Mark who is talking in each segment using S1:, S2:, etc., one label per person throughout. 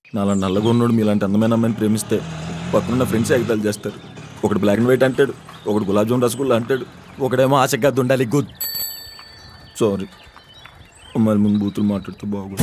S1: నాలా నల్లగా ఉన్నోడు మీలాంటి అందమైన అమ్మాయిని ప్రేమిస్తే పక్కనున్న ఫ్రెండ్స్ ఎగతాలు చేస్తారు ఒకడు బ్లాక్ అండ్ వైట్ అంటాడు ఒకడు గులాబ్ జామున్ రసగుల్లా అంటాడు ఒకడేమో ఆశగా ఉండాలి గుడ్ సారీ అమ్మాయిల ముందు బూతులు మాట్లాడుతూ బాగుంది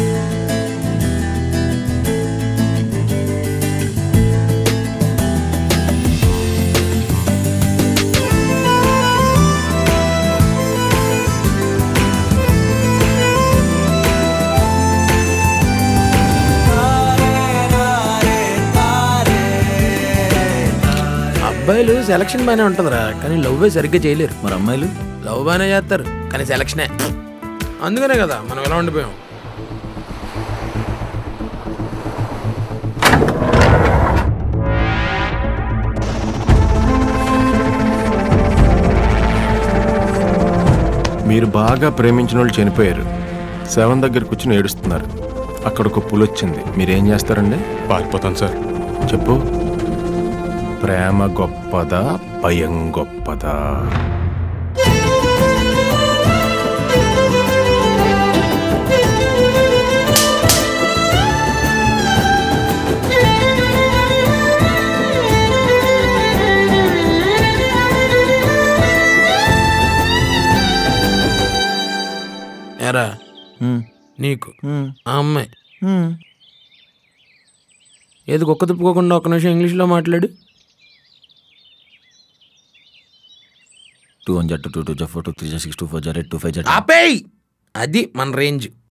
S2: అబ్బాయిలు సెలక్షన్ బాగానే ఉంటుందిరా కానీ లవ్వే సరిగ్గా చేయలేరు
S1: మరి అమ్మాయిలు
S2: లవ్ బాగానే చేస్తారు కానీ సెలక్షనే అందుకనే కదా మనం ఎలా ఉండిపోయాం
S3: మీరు బాగా ప్రేమించిన వాళ్ళు చనిపోయారు శవం దగ్గర కూర్చుని ఏడుస్తున్నారు అక్కడ ఒక పులి వచ్చింది మీరేం చేస్తారండి
S4: పారిపోతాను సార్
S3: చెప్పు ప్రేమ గొప్పదా భయం గొప్పదా
S2: ఎరా
S1: హ్మ్,
S2: నీకు
S1: హ్మ్,
S2: ఆ అమ్మాయి
S1: హ్మ్.
S2: ఏది కుక్క తిప్పుకోకుండా ఒక్క నిమిషం ఇంగ్లీష్లో మాట్లాడు
S1: two one Z two two Z four two three Z six two four Z eight two five Z
S2: ఆపేయ్ అది మన రేంజ్